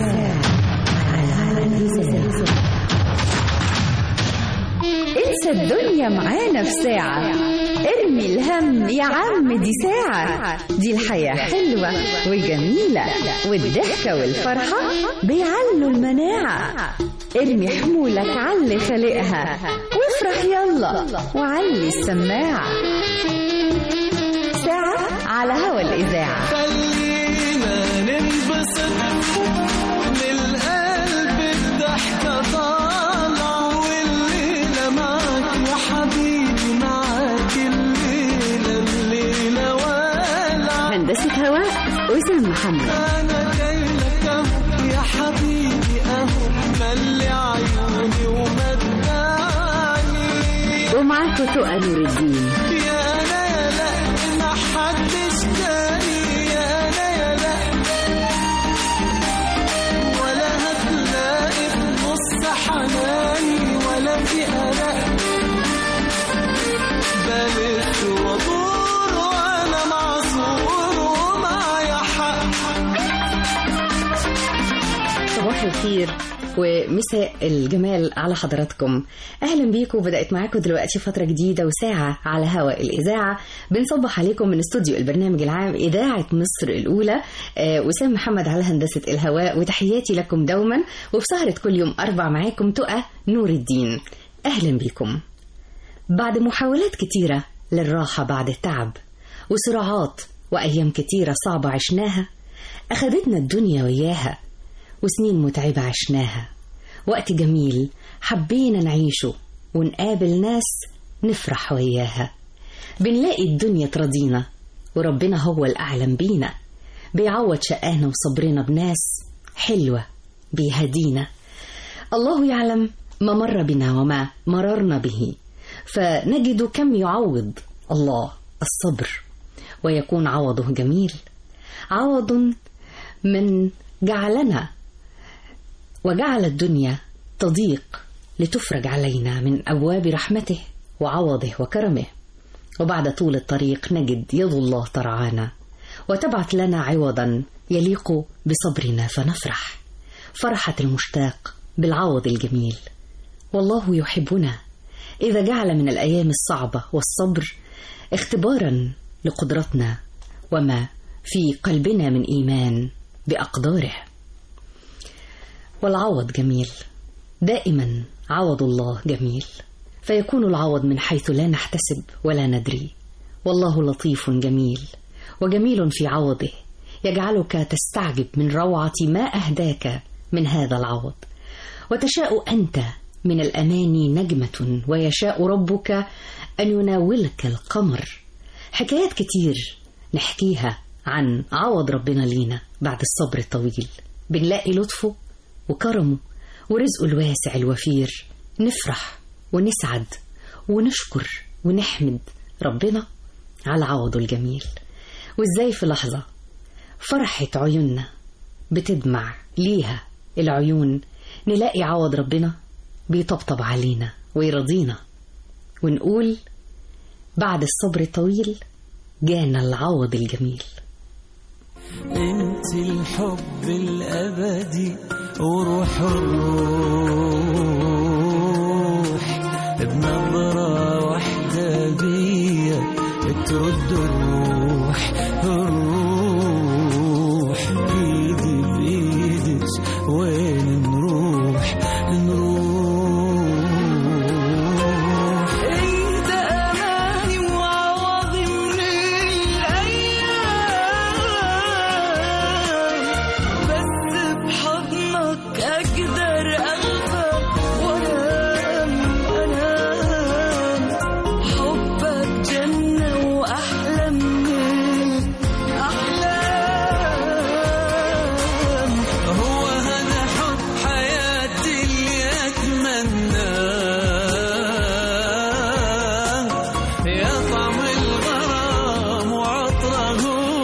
على الإذاعة انسى الدنيا معانا في ساعة ارمي الهم يا عم دي ساعة دي الحياة حلوة وجميلة والضحكة والفرحة بيعلوا المناعة ارمي حمولك علي خلقها وافرح يلا وعلي السماعة ساعة على هوا الإذاعة خلينا ننبسط من القلب الضحكة طالعة والليلة معاك يا حبيبي معاك الليلة الليلة والعة هندسة هواء أسام محمد أنا جاي لك أهو يا حبيبي أهو ملي عيوني ومدعني ومعاكم تقى نور الدين يا أنا يا لا ما حدش تاني يا أنا يا لا ولا هتلاقي في نص حناني ولا في قلق بلف وادور وانا معذور ومعايا حق صباح الخير ومساء الجمال على حضراتكم اهلا بيكم بدات معاكم دلوقتي فتره جديده وساعه على هواء الاذاعه بنصبح عليكم من استوديو البرنامج العام اذاعه مصر الاولى آه، وسام محمد على هندسه الهواء وتحياتي لكم دوما وفي سهره كل يوم اربع معاكم تقى نور الدين اهلا بيكم بعد محاولات كتيره للراحه بعد التعب وصراعات وايام كتيره صعبه عشناها اخدتنا الدنيا وياها وسنين متعبة عشناها وقت جميل حبينا نعيشه ونقابل ناس نفرح وياها بنلاقي الدنيا ترضينا وربنا هو الأعلم بينا بيعوض شقانا وصبرنا بناس حلوة بيهدينا الله يعلم ما مر بنا وما مررنا به فنجد كم يعوض الله الصبر ويكون عوضه جميل عوض من جعلنا وجعل الدنيا تضيق لتفرج علينا من ابواب رحمته وعوضه وكرمه وبعد طول الطريق نجد يد الله ترعانا وتبعث لنا عوضا يليق بصبرنا فنفرح فرحه المشتاق بالعوض الجميل والله يحبنا اذا جعل من الايام الصعبه والصبر اختبارا لقدرتنا وما في قلبنا من ايمان باقداره والعوض جميل دائما عوض الله جميل فيكون العوض من حيث لا نحتسب ولا ندري والله لطيف جميل وجميل في عوضه يجعلك تستعجب من روعه ما اهداك من هذا العوض وتشاء انت من الاماني نجمه ويشاء ربك ان يناولك القمر حكايات كتير نحكيها عن عوض ربنا لينا بعد الصبر الطويل بنلاقي لطفه وكرمه ورزقه الواسع الوفير نفرح ونسعد ونشكر ونحمد ربنا على عوضه الجميل وازاي في لحظة فرحة عيوننا بتدمع ليها العيون نلاقي عوض ربنا بيطبطب علينا ويرضينا ونقول بعد الصبر الطويل جانا العوض الجميل انت الحب الابدي وروح الروح بنظرة واحدة بيا ترد الروح الروح بيدي بيدك وين نروح نروح انت اماني وعوضي من الايام بس بحضنك اقدر اغفر وانام انام حبك جنة واحلى من احلام هو هذا حب حياتي اللي اتمناه يا طعم الغرام وعطره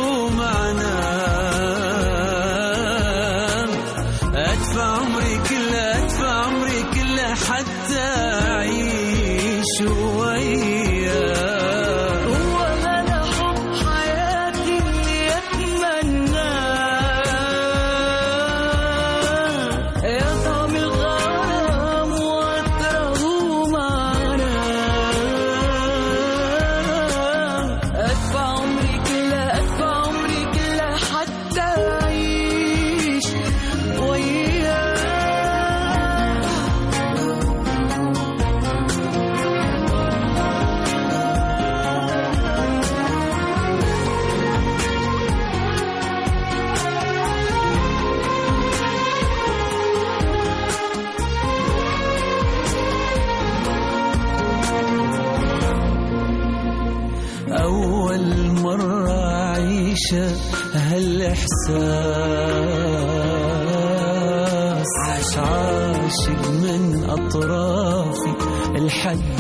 معناه ادفع عمري كله ادفع عمري كله حتى اعيش وياه هو هذا حب حياتي اللي اتمناه هالإحساس عاش عاشق من أطرافي الحد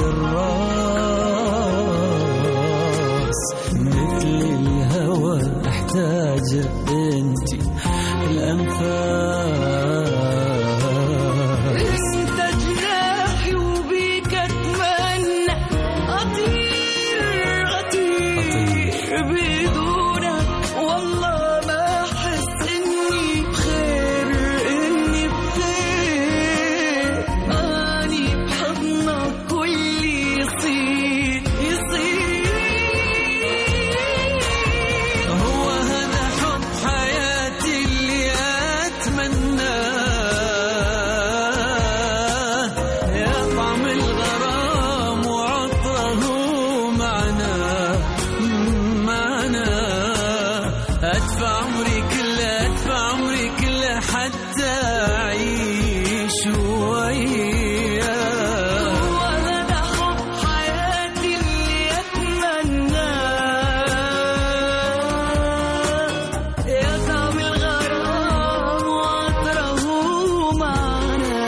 الراس مثل الهوى احتاج انت الأنفاس انت جناحي وبيك اتمنى اطير اطير بدونك والله ما احس اني بخير اني بخير اني بحضنك كل يصير يصير هو هذا حب حياتي اللي أتمناه يا طعم الغرام وعطره معنا معنا أدفع عمري كله أدفع عمري كله حتى أعيش وياه وأنا حب حياتي اللي أتمناه يا طعم الغرام وعطره معنا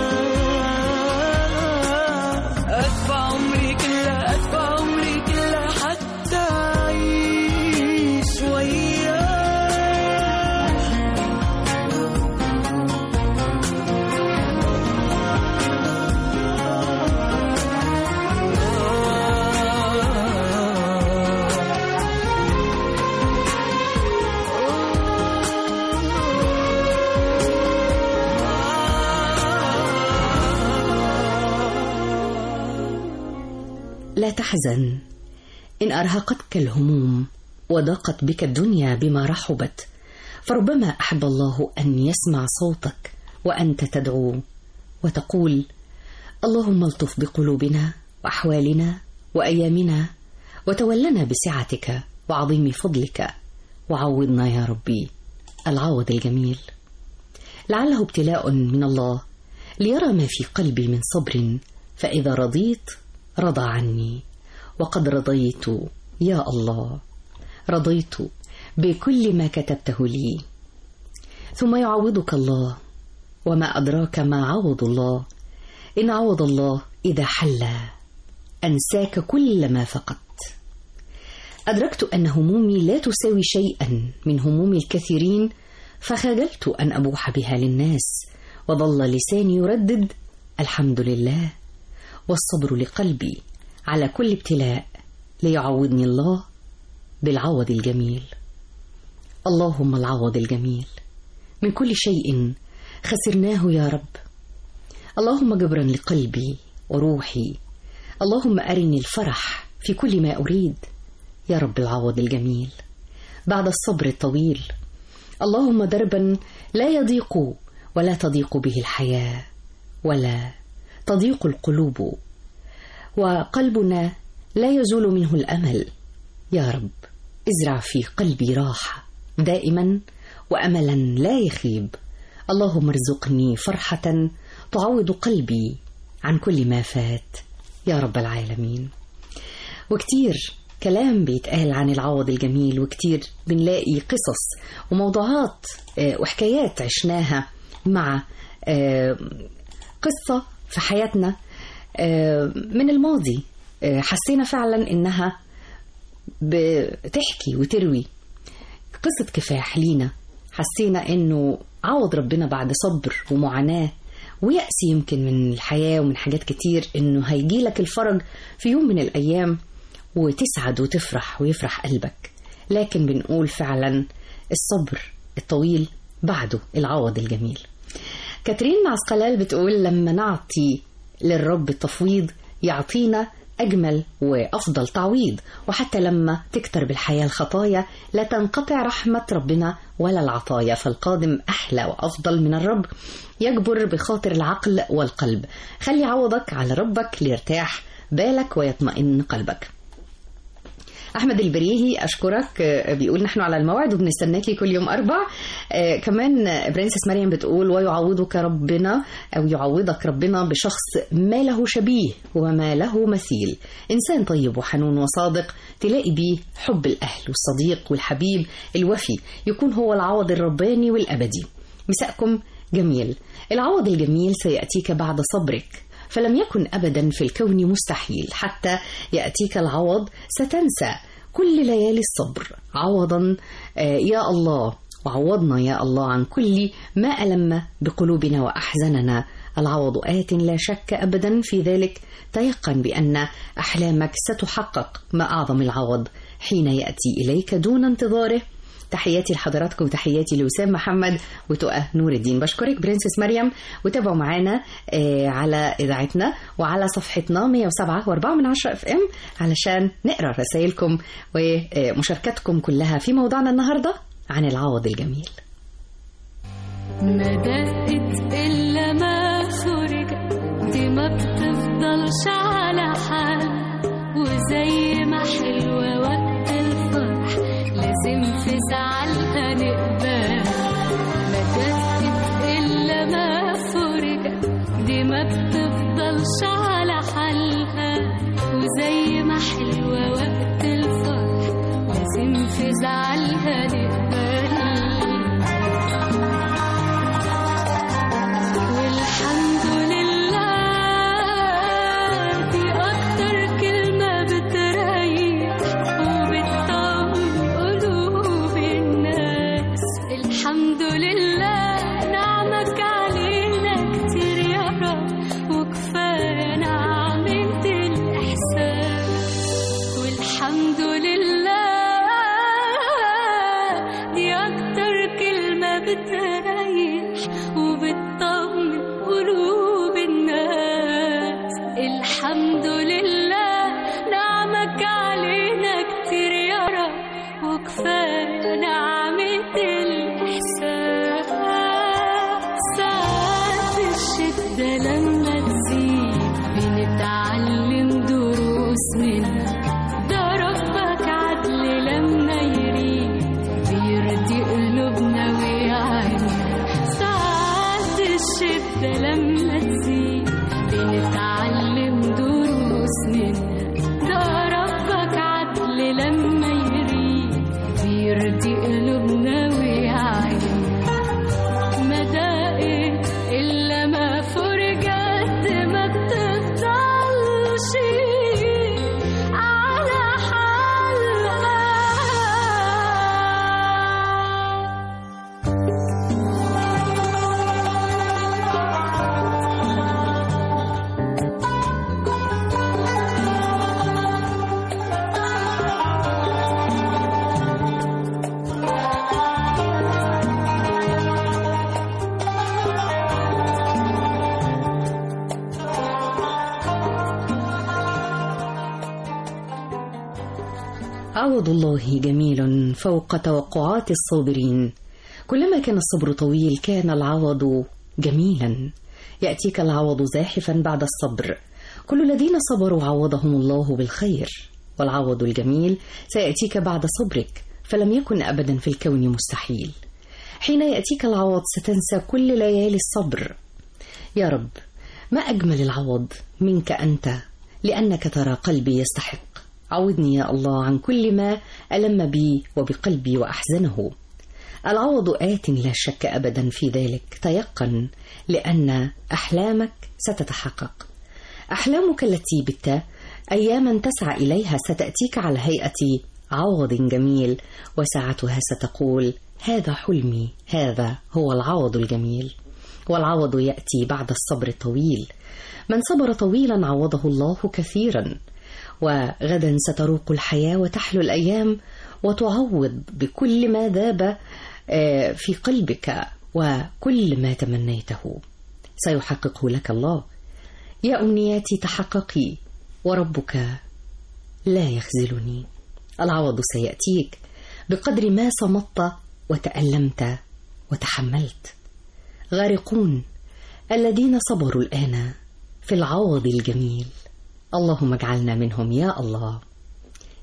أدفع عمري كله أدفع عمري كله حتى أعيش وياه لا تحزن إن أرهقتك الهموم وضاقت بك الدنيا بما رحبت فربما أحب الله أن يسمع صوتك وأنت تدعو وتقول اللهم الطف بقلوبنا وأحوالنا وأيامنا وتولنا بسعتك وعظيم فضلك وعوضنا يا ربي العوض الجميل لعله ابتلاء من الله ليرى ما في قلبي من صبر فإذا رضيت رضى عني وقد رضيت يا الله رضيت بكل ما كتبته لي ثم يعوضك الله وما أدراك ما عوض الله إن عوض الله إذا حل أنساك كل ما فقدت أدركت أن همومي لا تساوي شيئا من هموم الكثيرين فخجلت أن أبوح بها للناس وظل لساني يردد الحمد لله والصبر لقلبي على كل ابتلاء ليعوضني الله بالعوض الجميل اللهم العوض الجميل من كل شيء خسرناه يا رب اللهم جبرا لقلبي وروحي اللهم أرني الفرح في كل ما أريد يا رب العوض الجميل بعد الصبر الطويل اللهم دربا لا يضيق ولا تضيق به الحياة ولا تضيق القلوب وقلبنا لا يزول منه الأمل يا رب ازرع في قلبي راحة دائما وأملا لا يخيب اللهم ارزقني فرحة تعوض قلبي عن كل ما فات يا رب العالمين وكتير كلام بيتقال عن العوض الجميل وكتير بنلاقي قصص وموضوعات آه، وحكايات عشناها مع آه، قصة في حياتنا آه، من الماضي آه، حسينا فعلا إنها بتحكي وتروي قصة كفاح لينا حسينا إنه عوض ربنا بعد صبر ومعاناة ويأس يمكن من الحياة ومن حاجات كتير إنه هيجيلك الفرج في يوم من الأيام وتسعد وتفرح ويفرح قلبك لكن بنقول فعلا الصبر الطويل بعده العوض الجميل كاترين معسقلال بتقول لما نعطي للرب التفويض يعطينا أجمل وأفضل تعويض وحتى لما تكتر بالحياة الخطايا لا تنقطع رحمة ربنا ولا العطايا فالقادم أحلى وأفضل من الرب يجبر بخاطر العقل والقلب خلي عوضك على ربك ليرتاح بالك ويطمئن قلبك احمد البريهي اشكرك آه، بيقول نحن على الموعد وبنستناكي كل يوم اربع آه، كمان آه، برنسس مريم بتقول ويعوضك ربنا او يعوضك ربنا بشخص ما له شبيه وما له مثيل انسان طيب وحنون وصادق تلاقي بيه حب الاهل والصديق والحبيب الوفي يكون هو العوض الرباني والابدي مساءكم جميل العوض الجميل سياتيك بعد صبرك فلم يكن ابدا في الكون مستحيل حتى ياتيك العوض ستنسى كل ليالي الصبر عوضا آه، يا الله وعوضنا يا الله عن كل ما ألم بقلوبنا وأحزننا العوض آت لا شك أبدا في ذلك تيقن بأن أحلامك ستحقق ما أعظم العوض حين يأتي إليك دون انتظاره تحياتي لحضراتكم تحياتي لوسام محمد وتقى نور الدين بشكرك برنسس مريم وتابعوا معانا آه، على اذاعتنا وعلى صفحتنا 107 و4 من 10 اف ام علشان نقرا رسائلكم ومشاركتكم كلها في موضوعنا النهارده عن العوض الجميل ما دقت إلا ما فرجت دي ما بتفضلش على حال وزي ما حلوة وقت الفرح لازم في زعلها نقبل ما دقت إلا ما فرجت دي ما بتفضلش على حالها وزي ما حلوة وقت الفرح لازم في زعلها نقبل والحمد لله دي أكتر كلمة بتريح وبتطمن قلوب الناس الحمد لله نعمك علينا كتير يا رب وكفاية نعمة الإحسان والحمد لله دي أكتر كلمة بتريح وبتطمن قلوب الناس الحمد لله نعمك علينا كتير يا رب وكفاية نعمة الإحسان ساعات الشدة لما تزيد بنتعلم دروس منها ده ربك عدل لما يريد بيرضي قلوبنا ويعيننا ساعات الشدة لما تزيد بنتعلم دروس منها ده ربك عدل لما يريد بيرضي قلوبنا ويعيننا ما دقت إلا ما فرجت ما بتفضلش على حالها عوض الله جميل فوق توقعات الصابرين كلما كان الصبر طويل كان العوض جميلا يأتيك العوض زاحفا بعد الصبر كل الذين صبروا عوضهم الله بالخير والعوض الجميل سيأتيك بعد صبرك فلم يكن أبدا في الكون مستحيل حين يأتيك العوض ستنسى كل ليالي الصبر يا رب ما أجمل العوض منك أنت لأنك ترى قلبي يستحق عوضني يا الله عن كل ما ألم بي وبقلبي وأحزنه العوض آت لا شك أبدا في ذلك تيقن لأن أحلامك ستتحقق أحلامك التي بت أياما تسعى إليها ستأتيك على هيئة عوض جميل وساعتها ستقول هذا حلمي هذا هو العوض الجميل والعوض يأتي بعد الصبر الطويل من صبر طويلا عوضه الله كثيرا وغدا ستروق الحياة وتحلو الأيام وتعوض بكل ما ذاب آه، في قلبك وكل ما تمنيته سيحققه لك الله يا أمنياتي تحققي وربك لا يخذلني العوض سيأتيك بقدر ما صمت وتألمت وتحملت غارقون الذين صبروا الآن في العوض الجميل اللهم اجعلنا منهم يا الله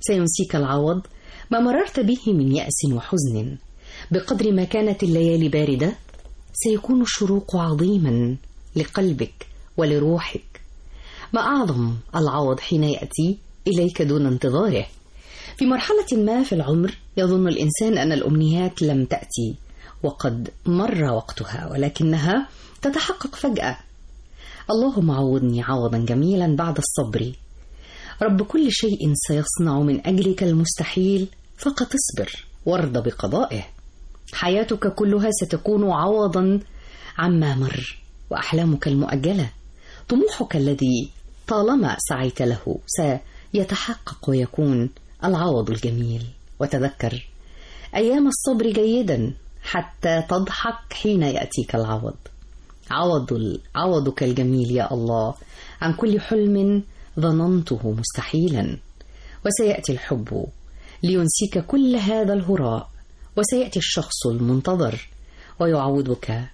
سينسيك العوض ما مررت به من يأس وحزن بقدر ما كانت الليالي باردة سيكون الشروق عظيما لقلبك ولروحك ما أعظم العوض حين يأتي إليك دون انتظاره في مرحلة ما في العمر يظن الإنسان أن الأمنيات لم تأتي وقد مر وقتها ولكنها تتحقق فجأة اللهم عوضني عوضا جميلا بعد الصبر رب كل شيء سيصنع من أجلك المستحيل فقط اصبر وارض بقضائه حياتك كلها ستكون عوضا عما مر وأحلامك المؤجلة طموحك الذي طالما سعيت له سيتحقق ويكون العوض الجميل وتذكر أيام الصبر جيدا حتى تضحك حين يأتيك العوض عوض عوضك الجميل يا الله عن كل حلم ظننته مستحيلا وسيأتي الحب لينسيك كل هذا الهراء وسيأتي الشخص المنتظر ويعوضك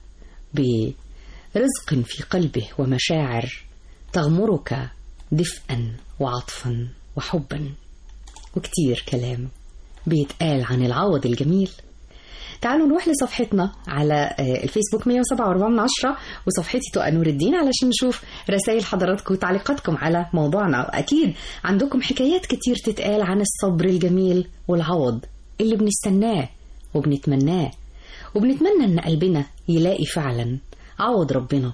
برزق في قلبه ومشاعر تغمرك دفئا وعطفا وحبا وكتير كلام بيتقال عن العوض الجميل تعالوا نروح لصفحتنا على الفيسبوك 107 من عشرة وصفحتي تقى نور الدين علشان نشوف رسائل حضراتكم وتعليقاتكم على موضوعنا وأكيد عندكم حكايات كتير تتقال عن الصبر الجميل والعوض اللي بنستناه وبنتمناه وبنتمنى ان قلبنا يلاقي فعلا عوض ربنا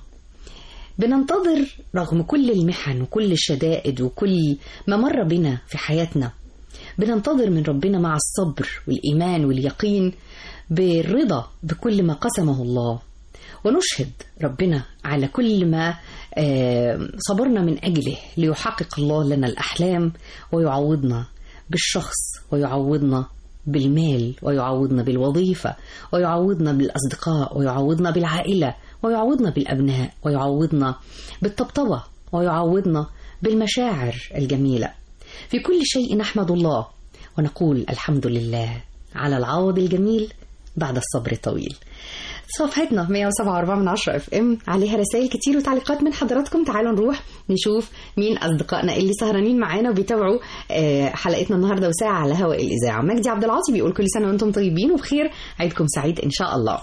بننتظر رغم كل المحن وكل الشدائد وكل ما مر بنا في حياتنا بننتظر من ربنا مع الصبر والإيمان واليقين بالرضا بكل ما قسمه الله ونشهد ربنا على كل ما صبرنا من أجله ليحقق الله لنا الأحلام ويعوضنا بالشخص ويعوضنا بالمال ويعوضنا بالوظيفة ويعوضنا بالأصدقاء ويعوضنا بالعائلة ويعوضنا بالأبناء ويعوضنا بالطبطبة ويعوضنا بالمشاعر الجميلة في كل شيء نحمد الله ونقول الحمد لله على العوض الجميل بعد الصبر الطويل صفحتنا 107 من 10 اف ام عليها رسائل كتير وتعليقات من حضراتكم تعالوا نروح نشوف مين اصدقائنا اللي سهرانين معانا وبيتابعوا حلقتنا النهارده وساعه على هواء الاذاعه مجدي عبد العاطي بيقول كل سنه وانتم طيبين وبخير عيدكم سعيد ان شاء الله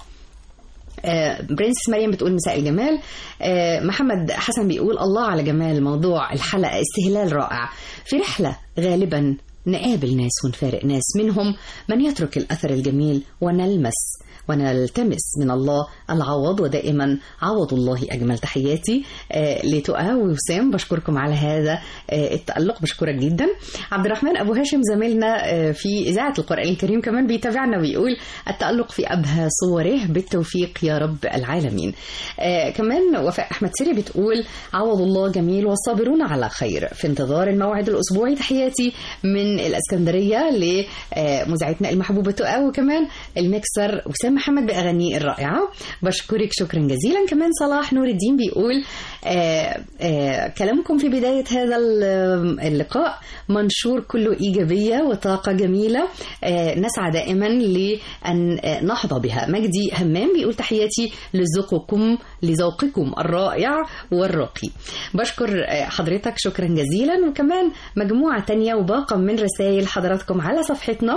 برنس مريم بتقول مساء الجمال محمد حسن بيقول الله على جمال موضوع الحلقة استهلال رائع في رحلة غالبا نقابل ناس ونفارق ناس منهم من يترك الأثر الجميل ونلمس ونلتمس من الله العوض ودائما عوض الله أجمل تحياتي آه لتقى ووسام بشكركم على هذا آه التألق بشكرك جدا عبد الرحمن أبو هاشم زميلنا آه في إذاعة القرآن الكريم كمان بيتابعنا ويقول التألق في أبهى صوره بالتوفيق يا رب العالمين آه كمان وفاء أحمد سري بتقول عوض الله جميل والصابرون على خير في انتظار الموعد الأسبوعي تحياتي من الإسكندرية لمذيعتنا المحبوبة تقى وكمان المكسر وسام محمد بأغانيه الرائعة بشكرك شكرا جزيلا كمان صلاح نور الدين بيقول آآ آآ كلامكم في بداية هذا اللقاء منشور كله إيجابية وطاقة جميلة نسعى دائما لأن نحظى بها مجدي همام بيقول تحياتي لذوقكم لذوقكم الرائع والراقي بشكر حضرتك شكرا جزيلا وكمان مجموعة تانية وباقة من رسائل حضراتكم على صفحتنا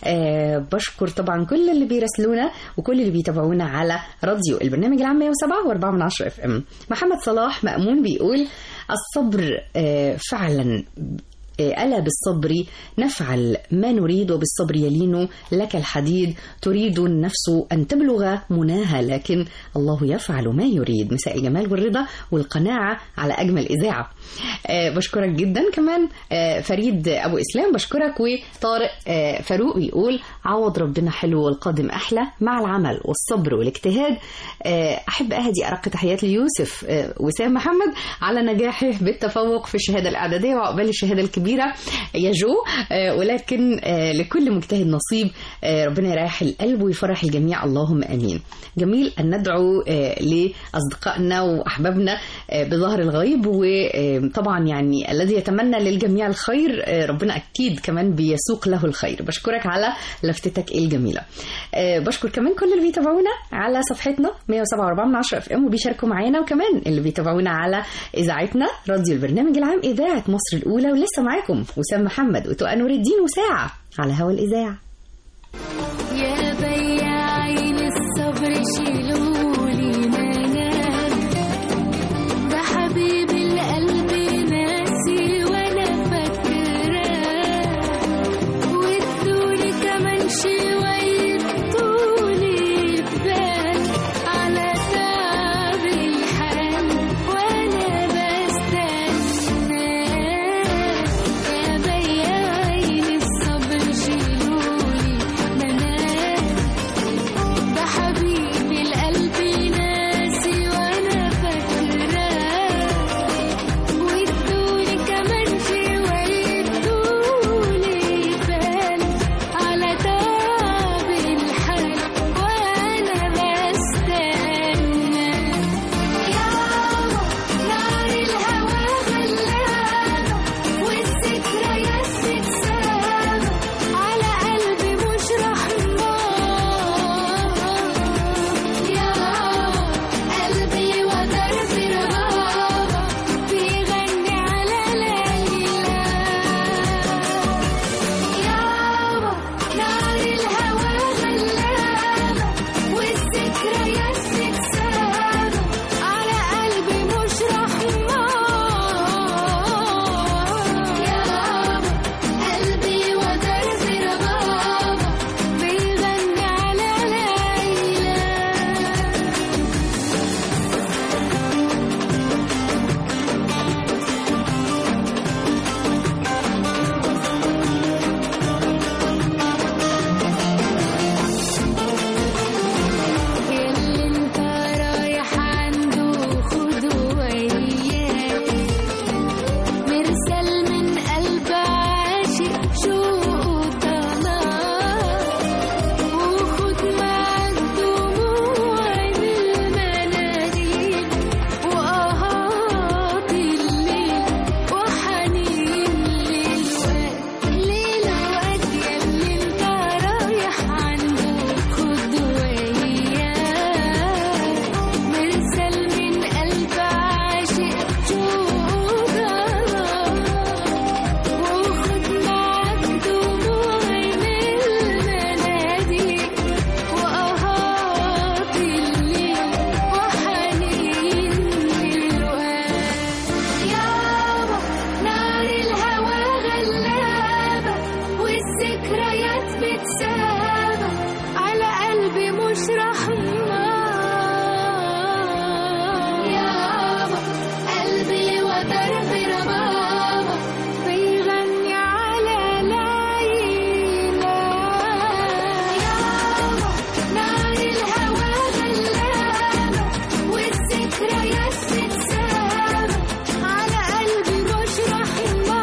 بشكر طبعا كل اللي بيرسلونا وكل اللي بيتابعونا على راديو البرنامج العام 107 و4 من 10 اف ام محمد صلاح مأمون بيقول الصبر فعلا ألا بالصبر نفعل ما نريد وبالصبر يلين لك الحديد تريد النفس أن تبلغ مناها لكن الله يفعل ما يريد مساء الجمال والرضا والقناعة على أجمل إذاعة بشكرك جدا كمان فريد أبو إسلام بشكرك وطارق فاروق بيقول عوض ربنا حلو والقادم أحلى مع العمل والصبر والاجتهاد أحب أهدي أرق تحيات ليوسف وسام محمد على نجاحه بالتفوق في الشهادة الإعدادية وعقبال الشهادة الكبيرة كبيرة يا جو ولكن لكل مجتهد نصيب ربنا يريح القلب ويفرح الجميع اللهم امين. جميل ان ندعو لاصدقائنا واحبابنا بظهر الغيب وطبعا يعني الذي يتمنى للجميع الخير ربنا اكيد كمان بيسوق له الخير. بشكرك على لفتتك الجميله. بشكر كمان كل اللي بيتابعونا على صفحتنا 107.4 من 10 اف ام وبيشاركوا معانا وكمان اللي بيتابعونا على اذاعتنا راديو البرنامج العام اذاعه مصر الاولى ولسه معاكم معاكم وسام محمد وتقى نور الدين وساعة على هوا الإذاعة يا بياعين الصبر شيلولي منام ده حبيب القلب ناسي وانا فاكراه وادوني كمان شوية طولي بال على تعب الحال وانا بستناه يا بياعين الصبر شيلولي منام ده حبيبي القلب ناسي وانا فاكراه وادوني كمان شوية طولي بال على تعب الحال وانا بستنى يابا نار الهوى غلابة والذكريات بتسابة على قلبي مش رحمة يابا قلبي ودرب رهابة بيغني على ليلى يابا نار الهوى غلابة والذكريات بتسابة على قلبي مش رحمة يابا قلبي ودرب ربابة بيغني على ليلى اللي انت رايح عنده خده وياك مرسل من قلب عاشق شوق طلاق وخد معاك دموع المناديل وآهات الليل وحنين للوقت للوقت ياللي انت رايح عنده خد وياك مرسل من قلب عاشق شوق طلاق وخد معاك دموع المناديل وآهات الليل وحنين للوقت يابا نار الهوى غلابة والذكريات بتسابة على قلبي مش رحمة يابا قلبي ودرب ربابة بيغني على ليلى يابا نار الهوى غلابة والذكريات بتسابة على قلبي مش رحمة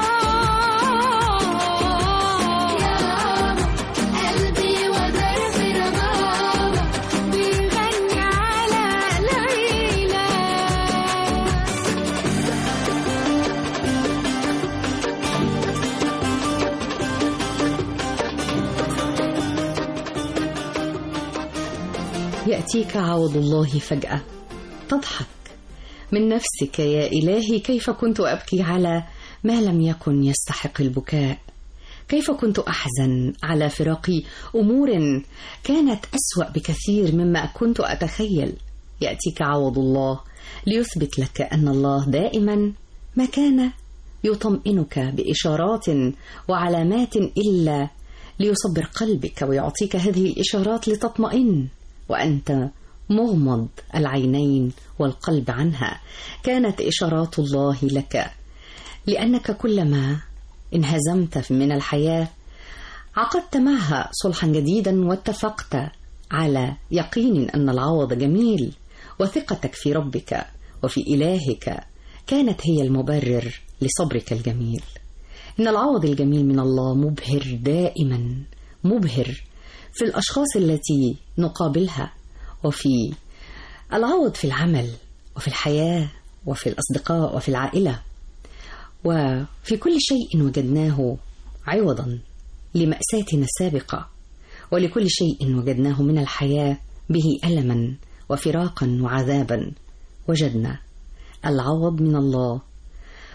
يابا قلبي ودرب ربابة بيغني على ليلى يأتيك عوض الله فجأة تضحك من نفسك يا إلهي كيف كنت أبكي على ما لم يكن يستحق البكاء كيف كنت أحزن على فراق أمور كانت أسوأ بكثير مما كنت أتخيل يأتيك عوض الله ليثبت لك أن الله دائما ما كان يطمئنك بإشارات وعلامات إلا ليصبر قلبك ويعطيك هذه الإشارات لتطمئن وأنت مغمض العينين والقلب عنها كانت إشارات الله لك لأنك كلما انهزمت من الحياة عقدت معها صلحا جديدا واتفقت على يقين أن العوض جميل وثقتك في ربك وفي إلهك كانت هي المبرر لصبرك الجميل إن العوض الجميل من الله مبهر دائما مبهر في الأشخاص التي نقابلها وفي العوض في العمل وفي الحياة وفي الأصدقاء وفي العائلة وفي كل شيء وجدناه عوضا لمأساتنا السابقة ولكل شيء وجدناه من الحياة به ألما وفراقا وعذابا وجدنا العوض من الله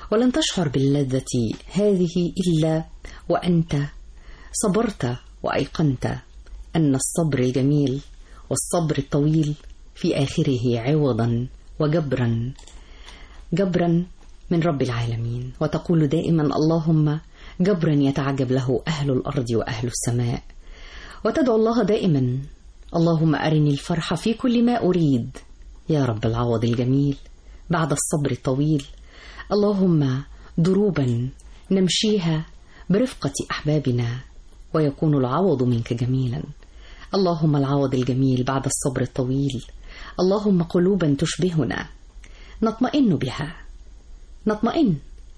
ولن تشعر باللذة هذه إلا وأنت صبرت وأيقنت أن الصبر الجميل والصبر الطويل في آخره عوضا وجبرا جبرا من رب العالمين وتقول دائما اللهم جبرا يتعجب له أهل الأرض وأهل السماء وتدعو الله دائما اللهم أرني الفرح في كل ما أريد يا رب العوض الجميل بعد الصبر الطويل اللهم دروبا نمشيها برفقة أحبابنا ويكون العوض منك جميلا اللهم العوض الجميل بعد الصبر الطويل اللهم قلوبا تشبهنا نطمئن بها نطمئن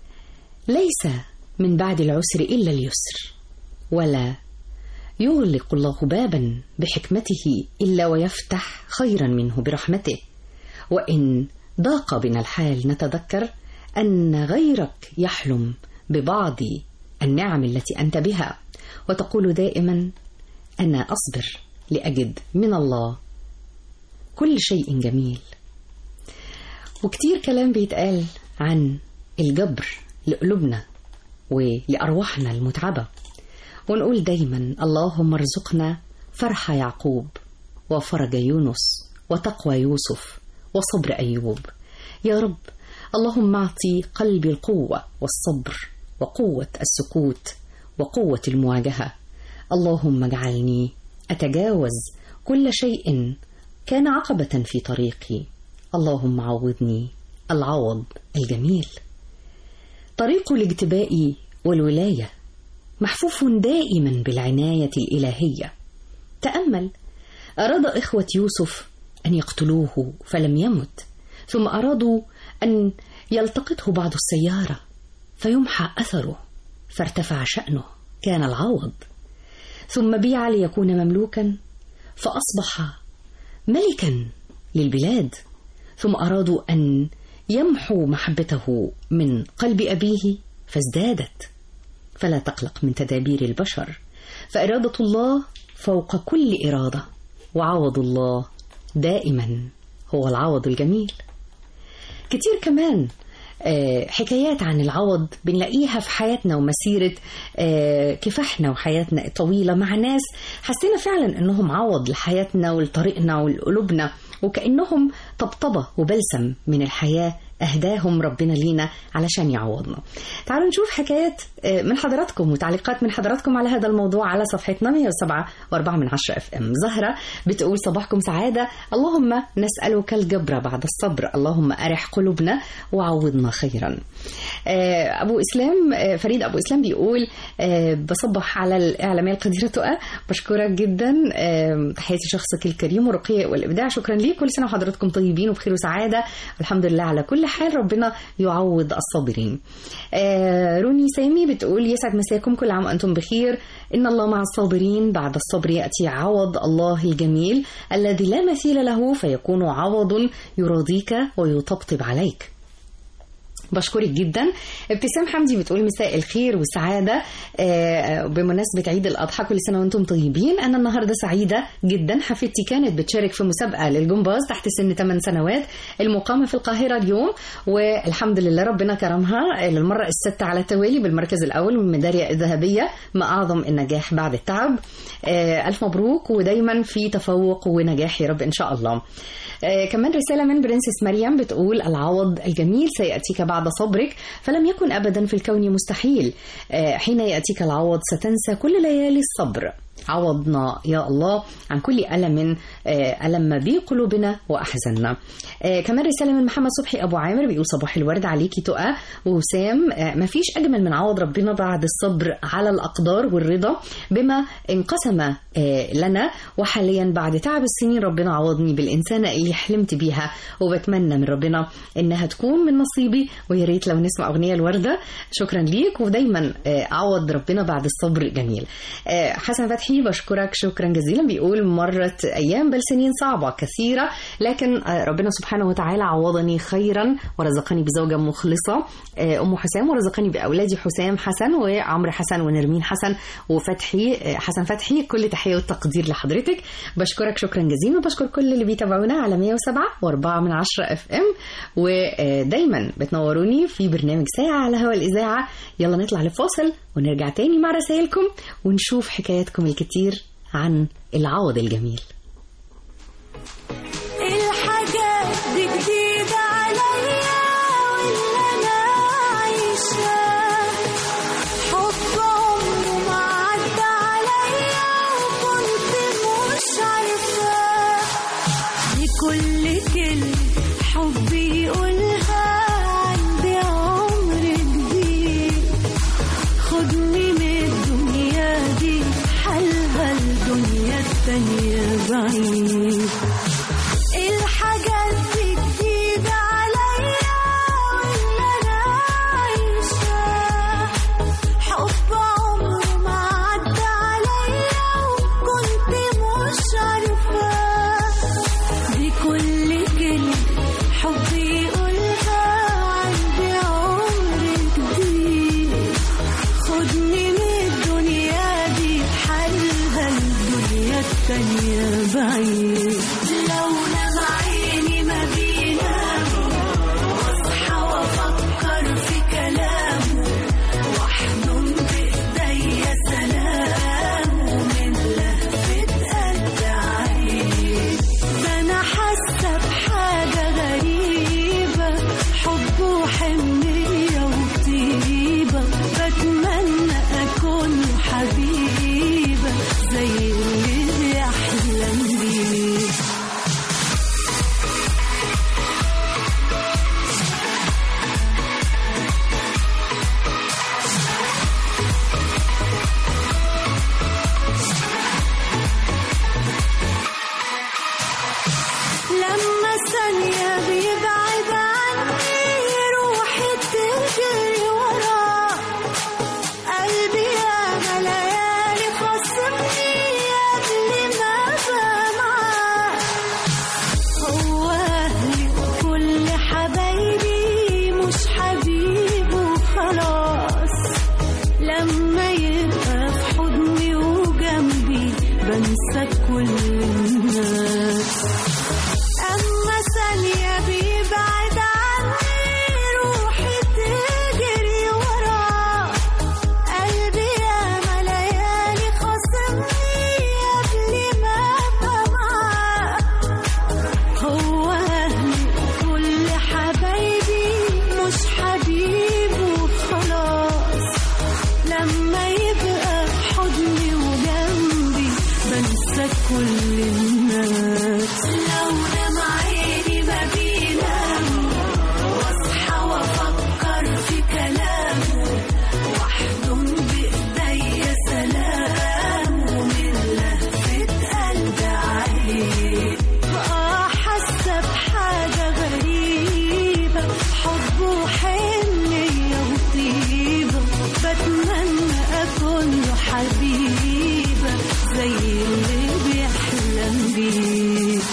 ليس من بعد العسر إلا اليسر ولا يغلق الله بابا بحكمته إلا ويفتح خيرا منه برحمته وإن ضاق بنا الحال نتذكر أن غيرك يحلم ببعض النعم التي أنت بها وتقول دائما أنا أصبر لأجد من الله كل شيء جميل وكتير كلام بيتقال عن الجبر لقلوبنا ولأرواحنا المتعبة ونقول دايما اللهم ارزقنا فرح يعقوب وفرج يونس وتقوى يوسف وصبر أيوب يا رب اللهم اعطي قلبي القوة والصبر وقوة السكوت وقوة المواجهة اللهم اجعلني أتجاوز كل شيء كان عقبة في طريقي اللهم عوضني العوض الجميل طريق الاجتباء والولاية محفوف دائما بالعناية الإلهية تأمل أراد إخوة يوسف أن يقتلوه فلم يمت ثم أرادوا أن يلتقطه بعض السيارة فيمحى أثره فارتفع شأنه كان العوض ثم بيع ليكون مملوكا فأصبح ملكا للبلاد ثم أرادوا أن يمحوا محبته من قلب أبيه فازدادت فلا تقلق من تدابير البشر فإرادة الله فوق كل إرادة وعوض الله دائما هو العوض الجميل كتير كمان آه، حكايات عن العوض بنلاقيها في حياتنا ومسيرة آه، كفاحنا وحياتنا الطويلة مع ناس حسينا فعلا انهم عوض لحياتنا ولطريقنا ولقلوبنا وكأنهم طبطبة وبلسم من الحياة أهداهم ربنا لينا علشان يعوضنا تعالوا نشوف حكايات آه، من حضراتكم وتعليقات من حضراتكم على هذا الموضوع على صفحتنا 107 و4 من 10 اف ام زهرة بتقول صباحكم سعادة اللهم نسألك الجبر بعد الصبر اللهم أرح قلوبنا وعوضنا خيرا آه، أبو إسلام آه، فريد أبو إسلام بيقول آه، بصبح على الإعلامية القديرة تقى بشكرك جدا آه، تحياتي شخصك الكريم ورقي والإبداع شكرا ليك كل سنة وحضراتكم طيبين وبخير وسعادة الحمد لله على كل حال ربنا يعوض الصابرين آه، روني سامي بتقول يسعد مساكم كل عام وأنتم بخير إن الله مع الصابرين بعد الصبر يأتي عوض الله الجميل الذي لا مثيل له فيكون عوض يراضيك ويطبطب عليك بشكرك جدا ابتسام حمدي بتقول مساء الخير والسعادة آه، بمناسبة عيد الأضحى كل سنة وانتم طيبين أنا النهاردة سعيدة جدا حفيدتي كانت بتشارك في مسابقة للجمباز تحت سن 8 سنوات المقامة في القاهرة اليوم والحمد لله ربنا كرمها للمرة الستة على التوالي بالمركز الأول والميدالية الذهبية ما أعظم النجاح بعد التعب آه، ألف مبروك ودايما في تفوق ونجاح يا رب إن شاء الله آه، كمان رسالة من برنسس مريم بتقول العوض الجميل سيأتيك بعد صبرك فلم يكن أبدا في الكون مستحيل آه، حين يأتيك العوض ستنسى كل ليالي الصبر عوضنا يا الله عن كل ألم آه، ألم به قلوبنا وأحزننا آه، كمان رسالة من محمد صبحي أبو عامر بيقول صباح الورد عليكي تقى ووسام آه، مفيش أجمل من عوض ربنا بعد الصبر على الأقدار والرضا بما انقسم آه، لنا وحاليا بعد تعب السنين ربنا عوضني بالإنسانة اللي حلمت بيها وبتمنى من ربنا إنها تكون من نصيبي ويا ريت لو نسمع أغنية الوردة شكرا ليك ودايما آه، عوض ربنا بعد الصبر جميل آه، حسن فتحي فتحي بشكرك شكرا جزيلا بيقول مرت أيام بل سنين صعبة كثيرة لكن آه، ربنا سبحانه وتعالى عوضني خيرا ورزقني بزوجة مخلصة آه، أم حسام ورزقني بأولادي حسام حسن وعمرو حسن ونرمين حسن وفتحي آه، حسن فتحي كل تحية والتقدير لحضرتك بشكرك شكرا جزيلا وبشكر كل اللي بيتابعونا على 107 و4 من 10 اف ام ودايما بتنوروني في برنامج ساعة على هوا الإذاعة يلا نطلع لفاصل ونرجع تاني مع رسائلكم ونشوف حكاياتكم الكتير عن العوض الجميل الحاجات دي جديدة عليا واللي أنا عايشاه حب عمره ما عدى عليا وكنت مش عارفاه دي كل كلمة حب يقولها عندي عمر جديد خدني من الدنيا دي حالها الدنيا التانية بعيد الحاجات دي جديدة عليا واللي أنا عايشاه حب عمره ما عدى عليا وكنت مش عارفاه دي كل كلمة حب يقولها عندي عمر جديد خدني من الدنيا دي حالها الدنيا التانية بعيد لو نام عيني ما بينام واصحى وافكر في كلامه واحضن بايديا سلامه من لهفة قلب عين ده انا حاسة بحاجة غريبة حب وحنية وطيبة بتمنى أكون حبيبة زي اللي بيحلم بيه لما ثانية بيبعد عني روحي تجري وراه قلبي يا ليالي خصمني قبل ما ابقى معاه هو أهلي وكل حبايبي مش حبيبي وخلاص لما يبقى في حضني وجنبي بنسى كل الناس أما ثانية بيبعد عني روحي تجري وراه قلبي يا ليالي خصمني قبل ما أبقى معاه هو أهلي كل حبايبي مش حبيبي وخلاص لما يبقى في حضني وجنبي بنسى كل الناس لو نام عيني ما بينام واصحى وافكر في كلامه واحضن بايديا سلامه من لهفة قلب عليه بقى حاسة بحاجة غريبة حب وحنية وطيبة بتمنى أكون له حبيبة زي اللي بيحلم بيه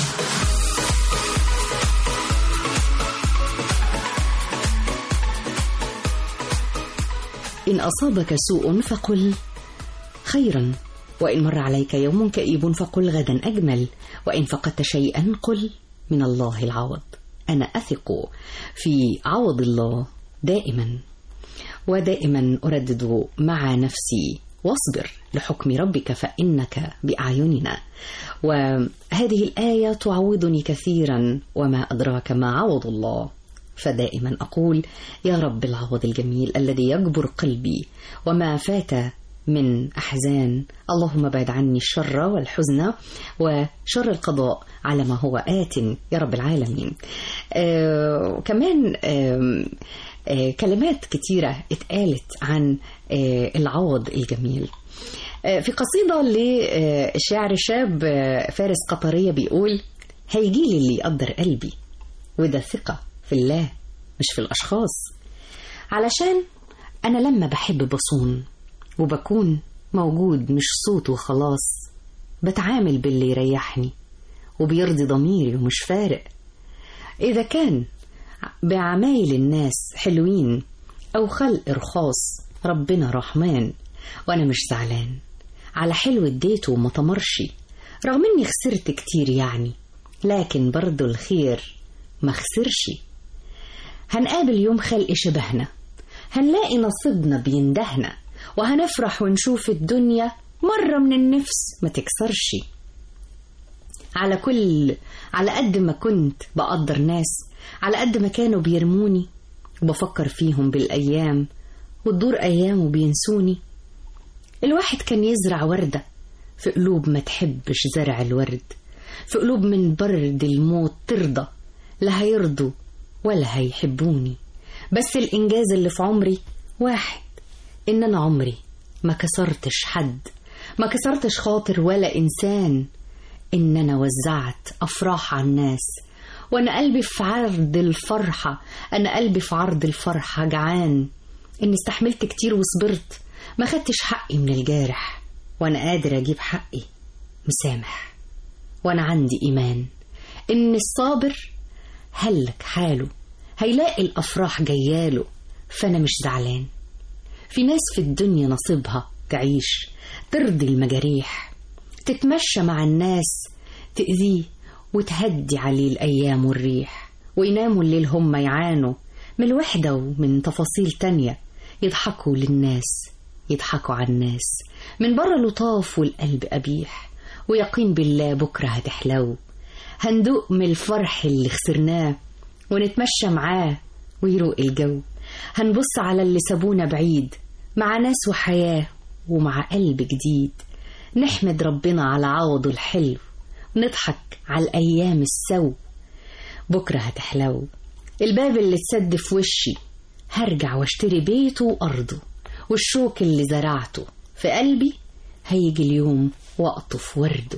إن أصابك سوء فقل خيرا وإن مر عليك يوم كئيب فقل غدا أجمل وإن فقدت شيئا قل من الله العوض أنا أثق في عوض الله دائما ودائما أردد مع نفسي واصبر لحكم ربك فإنك بأعيننا وهذه الآية تعوضني كثيرا وما أدراك ما عوض الله فدائما أقول يا رب العوض الجميل الذي يجبر قلبي وما فات من أحزان اللهم بعد عني الشر والحزن وشر القضاء على ما هو آت يا رب العالمين آه كمان آه آه كلمات كتيرة اتقالت عن آه العوض الجميل آه في قصيدة للشاعر الشاب آه فارس قطرية بيقول هيجيلي اللي يقدر قلبي وده ثقة في الله مش في الأشخاص علشان أنا لما بحب بصون وبكون موجود مش صوت وخلاص بتعامل باللي يريحني وبيرضي ضميري ومش فارق إذا كان بعمايل الناس حلوين أو خلق رخاص ربنا رحمن وأنا مش زعلان على حلو اديته وما طمرش رغم إني خسرت كتير يعني لكن برضو الخير ما خسرش هنقابل يوم خلق شبهنا هنلاقي نصيبنا بيندهنا وهنفرح ونشوف الدنيا مرة من النفس ما تكسرش على كل على قد ما كنت بقدر ناس على قد ما كانوا بيرموني وبفكر فيهم بالأيام وتدور أيام وبينسوني الواحد كان يزرع وردة في قلوب ما تحبش زرع الورد في قلوب من برد الموت ترضى لا هيرضوا ولا هيحبوني بس الإنجاز اللي في عمري واحد إن أنا عمري ما كسرتش حد ما كسرتش خاطر ولا إنسان إن أنا وزعت أفراح على الناس وأنا قلبي في عرض الفرحة أنا قلبي في عرض الفرحة جعان إني استحملت كتير وصبرت ما خدتش حقي من الجارح وأنا قادر أجيب حقي مسامح وأنا عندي إيمان إن الصابر هلك حاله هيلاقي الأفراح جياله فأنا مش زعلان في ناس في الدنيا نصيبها تعيش ترضي المجاريح تتمشى مع الناس تأذيه وتهدي عليه الأيام والريح ويناموا الليل هم يعانوا من الوحدة ومن تفاصيل تانية يضحكوا للناس يضحكوا على الناس من بره لطاف والقلب قبيح ويقين بالله بكرة هتحلو هندوق من الفرح اللي خسرناه ونتمشى معاه ويروق الجو هنبص على اللي سابونا بعيد مع ناس وحياة ومع قلب جديد نحمد ربنا على عوضه الحلو ونضحك على الأيام السو بكرة هتحلو الباب اللي اتسد في وشي هرجع واشتري بيته وأرضه والشوك اللي زرعته في قلبي هيجي اليوم وأقطف ورده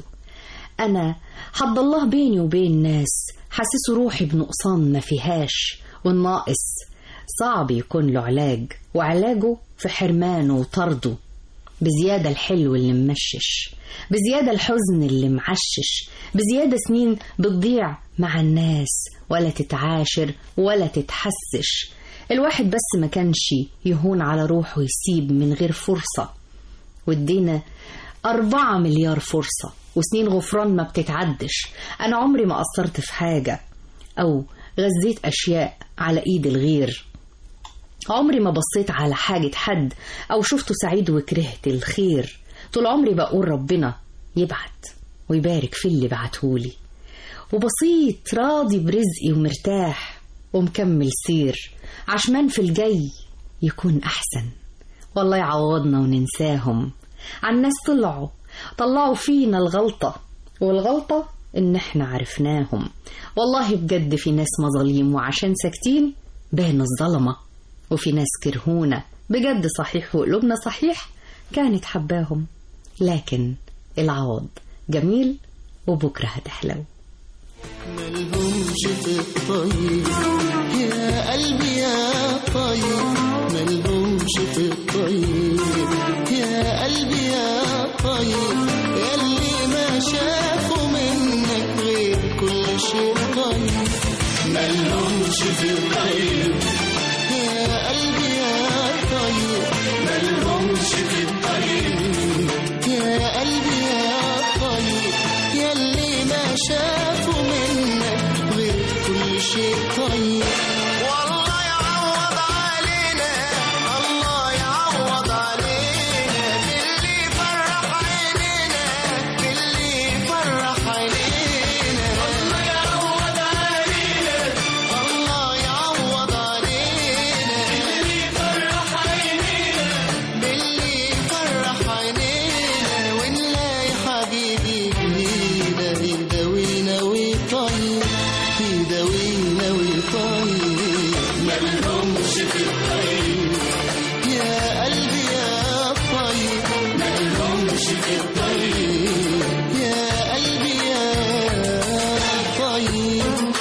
أنا حد الله بيني وبين ناس حاسسه روحي بنقصان ما فيهاش والناقص صعب يكون له علاج وعلاجه في حرمانه وطرده بزيادة الحلو اللي ممشش بزيادة الحزن اللي معشش بزيادة سنين بتضيع مع الناس ولا تتعاشر ولا تتحسش الواحد بس ما كانش يهون على روحه يسيب من غير فرصة وادينا أربعة مليار فرصة وسنين غفران ما بتتعدش أنا عمري ما قصرت في حاجة أو غزيت أشياء على إيد الغير عمري ما بصيت على حاجة حد أو شفته سعيد وكرهت الخير طول عمري بقول ربنا يبعت ويبارك في اللي بعتهولي وبسيط راضي برزقي ومرتاح ومكمل سير عشمان في الجاي يكون أحسن والله يعوضنا وننساهم عن ناس طلعوا طلعوا فينا الغلطة والغلطة إن إحنا عرفناهم والله بجد في ناس مظاليم وعشان ساكتين بان الظلمة وفي ناس كرهونا بجد صحيح وقلوبنا صحيح كانت حباهم لكن العوض جميل وبكرة هتحلو ملهمش في الطيب يا قلبي يا طيب ملهمش في الطيب يا قلبي يا طيب ياللي ما شافوا منك غير كل شيء طيب ملهمش في الطيب يا قلبي يا طيب ملهمش في الطيب يا قلبي يا طيب ياللي ما شافوا منك غير كل شيء طيب والله يعوض علينا الله يعوض علينا باللي فرح عينينا باللي فرح عينينا الله يعوض علينا الله يعوض علينا باللي فرح عينينا باللي فرح عينينا ونلاقي حبيبي جديدة يداوينا ويطيب يداوينا ويطيب ملهمش في الطيب يا قلبي يا طيب ملهمش في الطيب يا قلبي يا طيب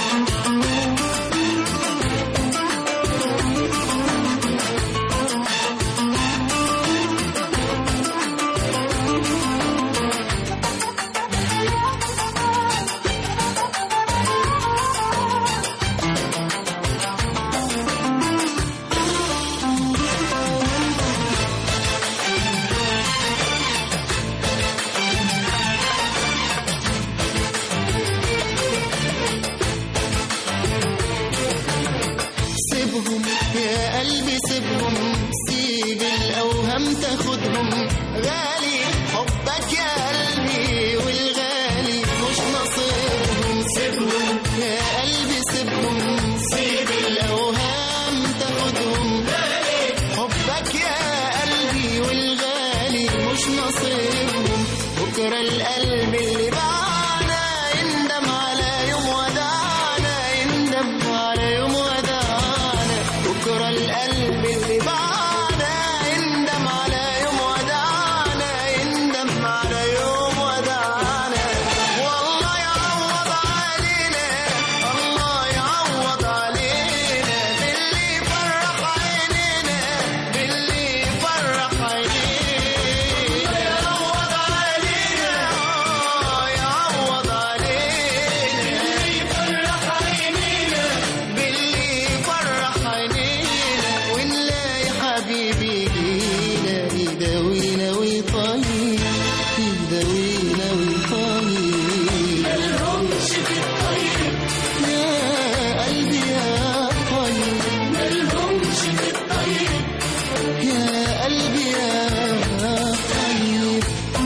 سيبهم يا قلبي سيبهم سيب الأوهام تاخدهم غالي حبك يا قلبي والغالي مش نصيبهم سيبهم يا قلبي سيبهم سيب الأوهام تاخدهم حبك يا قلبي والغالي مش نصيبهم بكرة القلب اللي باعنا يندم على يوم وداعنا يندم على يوم وداعنا بكرة القلب اللي باعنا يندم على يوم وداعنا يندم على يوم وداعنا والله يعوض علينا الله يعوض علينا باللي فرح عينينا باللي فرح عينينا يعوض علينا آه يعوض علينا باللي فرح عينينا باللي فرح عينينا ونلاقي حبيبي لينا يداوينا ويطيب يداوينا ويطيب ملهمش في الطيب يا قلبي يا طيب ملهمش في الطيب يا قلبي يا طيب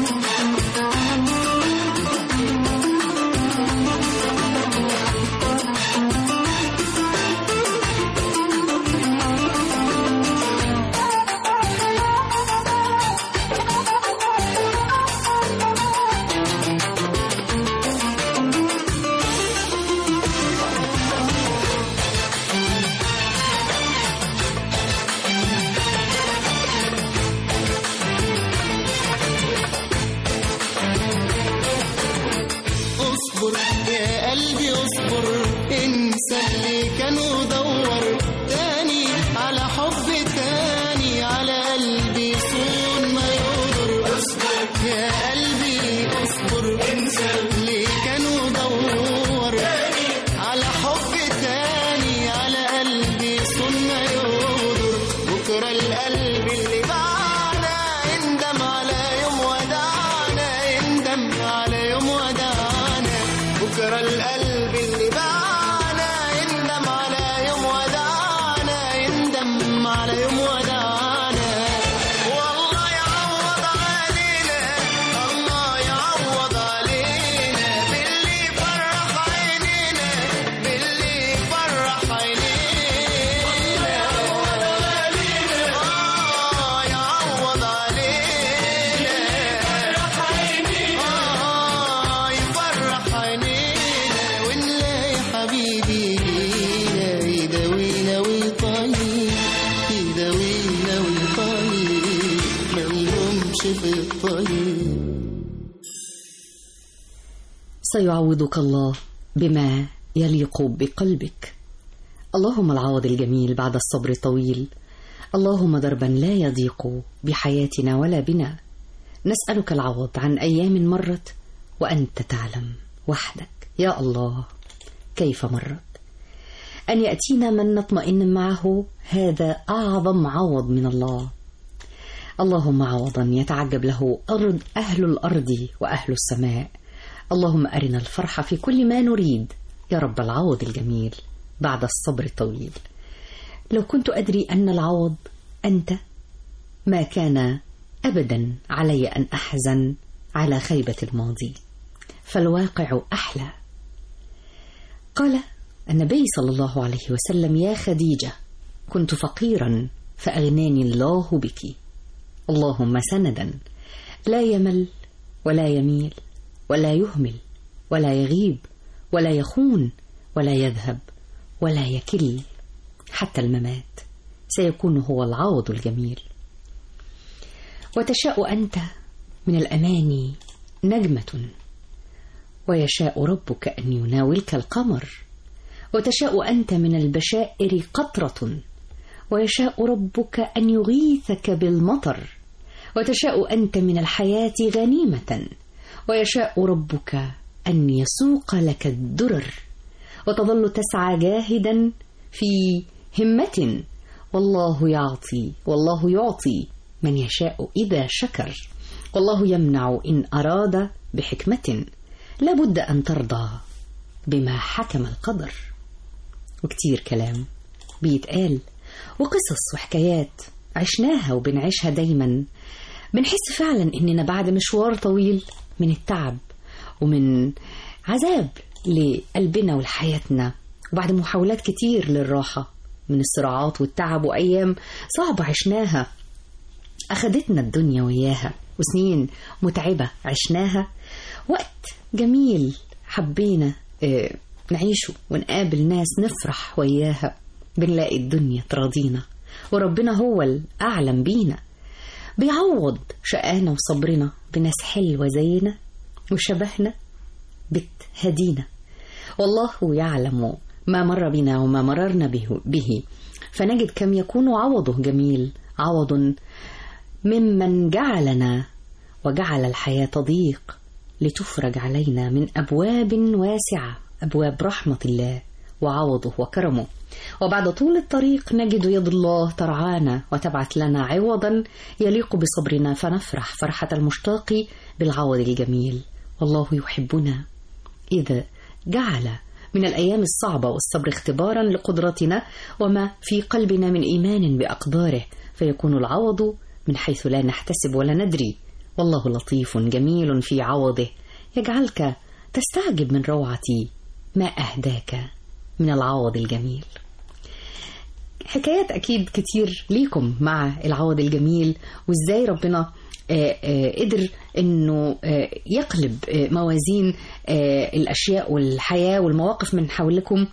اصبر يا قلبي اصبر انسى اللي كان ودور تاني على حب تاني على قلبي صون ما يقدر اصبر يا قلبي اصبر انسى اللي كان ودور تاني على حب تاني على قلبي صون ما يقدر بكره القلب اللي باعنا يندم على يوم وداعنا يندم على يوم وداعنا بكره القلب اللي باعنا يندم على يوم وداعنا يندم على يوم وداعنا والله يعوض علينا الله يعوض علينا باللي فرح عينينا باللي فرح عينينا يعوض علينا آه يعوض علينا يفرح عينينا آه يفرح عينينا ونلاقي حبيبي لينا يداوينا ويطيب يداوينا ويطيب ملهمش في الطيب سيعوضك الله بما يليق بقلبك اللهم العوض الجميل بعد الصبر الطويل اللهم دربا لا يضيق بحياتنا ولا بنا نسألك العوض عن أيام مرت وأنت تعلم وحدك يا الله كيف مرت أن يأتينا من نطمئن معه هذا أعظم عوض من الله اللهم عوضا يتعجب له أرض أهل الأرض وأهل السماء اللهم أرنا الفرح في كل ما نريد يا رب العوض الجميل بعد الصبر الطويل لو كنت أدري أن العوض أنت ما كان أبدا علي أن أحزن على خيبة الماضي فالواقع أحلى قال النبي صلى الله عليه وسلم يا خديجة كنت فقيرا فأغناني الله بك اللهم سندا لا يمل ولا يميل ولا يهمل ولا يغيب ولا يخون ولا يذهب ولا يكل حتى الممات سيكون هو العوض الجميل وتشاء أنت من الأماني نجمة ويشاء ربك أن يناولك القمر وتشاء أنت من البشائر قطرة ويشاء ربك أن يغيثك بالمطر وتشاء أنت من الحياة غنيمة ويشاء ربك أن يسوق لك الدرر وتظل تسعى جاهدا في همة والله يعطي والله يعطي من يشاء إذا شكر والله يمنع إن أراد بحكمة لابد أن ترضى بما حكم القدر وكتير كلام بيتقال وقصص وحكايات عشناها وبنعيشها دايما بنحس فعلا إننا بعد مشوار طويل من التعب ومن عذاب لقلبنا ولحياتنا وبعد محاولات كتير للراحة من الصراعات والتعب وأيام صعبة عشناها أخدتنا الدنيا وياها وسنين متعبة عشناها وقت جميل حبينا آه، نعيشه ونقابل ناس نفرح وياها بنلاقي الدنيا تراضينا وربنا هو الأعلم بينا بيعوض شقانا وصبرنا بناس حلوة زينا وشبهنا بتهدينا والله يعلم ما مر بنا وما مررنا به, به فنجد كم يكون عوضه جميل عوض ممن جعلنا وجعل الحياة ضيق لتفرج علينا من أبواب واسعة أبواب رحمة الله وعوضه وكرمه وبعد طول الطريق نجد يد الله ترعانا وتبعث لنا عوضا يليق بصبرنا فنفرح فرحة المشتاق بالعوض الجميل والله يحبنا إذا جعل من الأيام الصعبة والصبر اختبارا لقدرتنا وما في قلبنا من إيمان بأقداره فيكون العوض من حيث لا نحتسب ولا ندري والله لطيف جميل في عوضه يجعلك تستعجب من روعتي ما أهداك من العوض الجميل حكايات أكيد كتير ليكم مع العوض الجميل وإزاي ربنا آه، آه، قدر انه آه، يقلب آه، موازين آه، الاشياء والحياه والمواقف من حولكم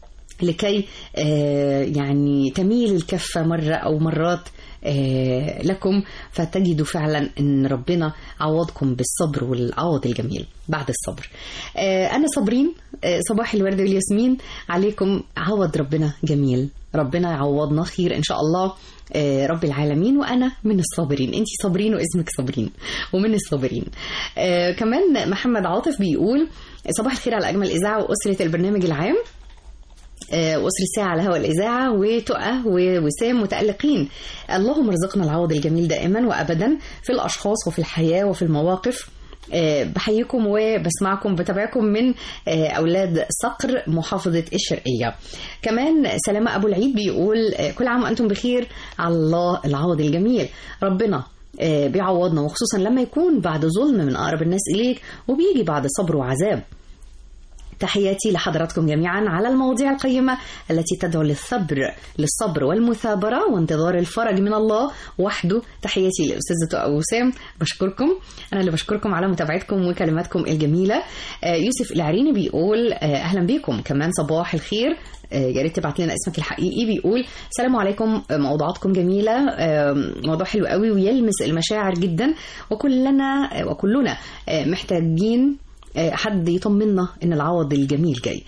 لكي آه، يعني تميل الكفه مره او مرات آه، لكم فتجدوا فعلا ان ربنا عوضكم بالصبر والعوض الجميل بعد الصبر. آه، انا صابرين آه، صباح الورد والياسمين عليكم عوض ربنا جميل ربنا يعوضنا خير ان شاء الله آه، رب العالمين وانا من الصابرين انت صابرين واسمك صابرين ومن الصابرين آه، كمان محمد عاطف بيقول صباح الخير على اجمل اذاعه واسره البرنامج العام آه، وأسر الساعة على هواء الإذاعة وتقى ووسام متألقين اللهم ارزقنا العوض الجميل دائما وأبدا في الأشخاص وفي الحياة وفي المواقف آه، بحييكم وبسمعكم بتابعكم من آه، أولاد صقر محافظة الشرقية كمان سلامة أبو العيد بيقول آه، كل عام وأنتم بخير على الله العوض الجميل ربنا آه، بيعوضنا وخصوصا لما يكون بعد ظلم من أقرب الناس إليك وبيجي بعد صبر وعذاب تحياتي لحضراتكم جميعا على المواضيع القيمة التي تدعو للصبر للصبر والمثابرة وانتظار الفرج من الله وحده تحياتي لأستاذة أبو وسام بشكركم أنا اللي بشكركم على متابعتكم وكلماتكم الجميلة آه، يوسف العريني بيقول آه، أهلا بيكم كمان صباح الخير آه، يا ريت تبعت لنا اسمك الحقيقي بيقول السلام عليكم آه، موضوعاتكم جميلة آه، موضوع حلو قوي ويلمس المشاعر جدا وكلنا آه، وكلنا آه، محتاجين آه، حد يطمنا ان العوض الجميل جاي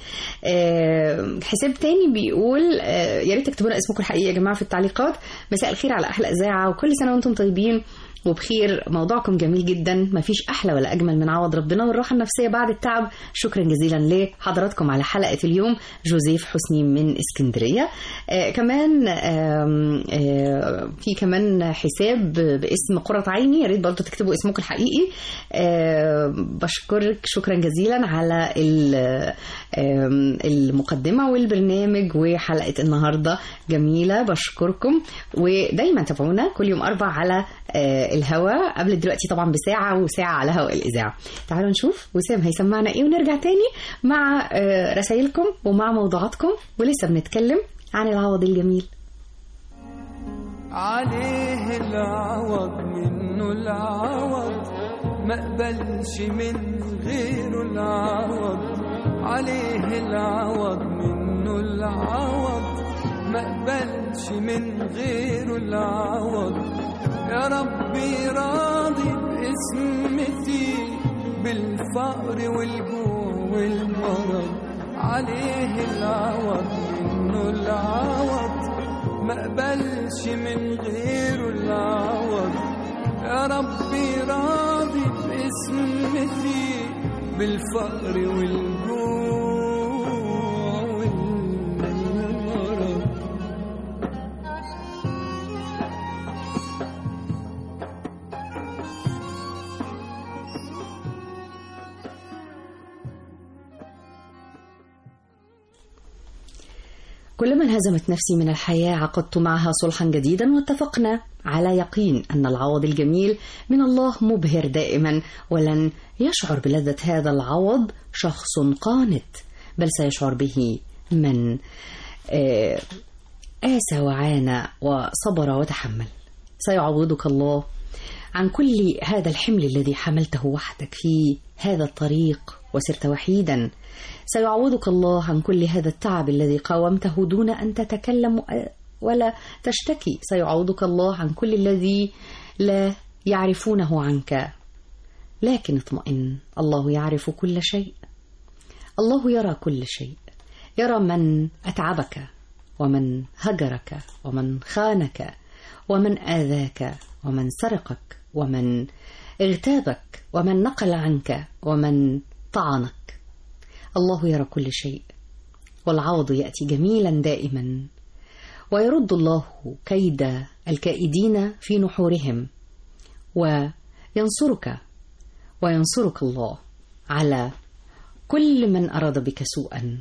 آه، حساب تاني بيقول آه، يا ريت تكتبوا لنا اسمكم الحقيقي يا جماعه في التعليقات مساء الخير على احلى اذاعه وكل سنه وانتم طيبين وبخير موضوعكم جميل جدا مفيش احلى ولا اجمل من عوض ربنا والراحه النفسيه بعد التعب شكرا جزيلا لحضراتكم على حلقه اليوم جوزيف حسني من اسكندريه آه كمان آم، آه في كمان حساب باسم قرة عيني يا ريت برضه تكتبوا اسمكم الحقيقي آه بشكرك شكرا جزيلا على ال- آم، المقدمه والبرنامج وحلقه النهارده جميله بشكركم ودايما تابعونا كل يوم اربع على آه، الهوا قبل دلوقتي طبعا بساعه وساعه على هواء الاذاعه تعالوا نشوف وسام هيسمعنا ايه ونرجع تاني مع آه، رسايلكم ومع موضوعاتكم ولسه بنتكلم عن العوض الجميل عليه العوض منه العوض ما قبلش من غيره العوض عليه العوض منه العوض ما قبلش من غيره العوض يا ربي راضي باسمتي بالفقر والجوع والمرض عليه العوض منه العوض ما قبلش من غيره العوض يا ربي راضي باسمتي بالفقر والجوع والمرض كلما انهزمت نفسي من الحياة عقدت معها صلحا جديدا واتفقنا على يقين أن العوض الجميل من الله مبهر دائما ولن يشعر بلذة هذا العوض شخص قانت بل سيشعر به من آه، آسى وعانى وصبر وتحمل سيعوضك الله عن كل هذا الحمل الذي حملته وحدك في هذا الطريق وسرت وحيدا سيعوضك الله عن كل هذا التعب الذي قاومته دون أن تتكلم ولا تشتكي سيعوضك الله عن كل الذي لا يعرفونه عنك لكن اطمئن الله يعرف كل شيء الله يرى كل شيء يرى من أتعبك ومن هجرك ومن خانك ومن آذاك ومن سرقك ومن اغتابك ومن نقل عنك ومن طعنك الله يرى كل شيء والعوض يأتي جميلا دائما ويرد الله كيد الكائدين في نحورهم وينصرك وينصرك الله على كل من أراد بك سوءا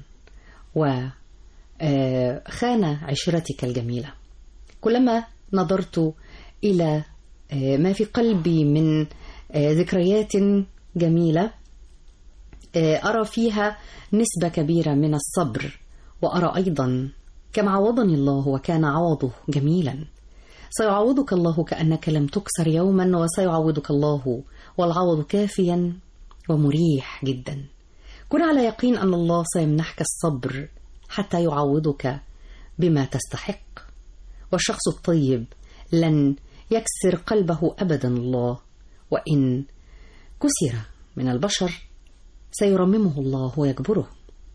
وخان عشرتك الجميلة كلما نظرت إلى آه، ما في قلبي من آه، ذكريات جميلة آه، أرى فيها نسبة كبيرة من الصبر وأرى أيضا كم عوضني الله وكان عوضه جميلا سيعوضك الله كأنك لم تكسر يوما وسيعوضك الله والعوض كافيا ومريح جدا كن على يقين أن الله سيمنحك الصبر حتى يعوضك بما تستحق والشخص الطيب لن يكسر قلبه أبدا الله وإن كسر من البشر سيرممه الله ويجبره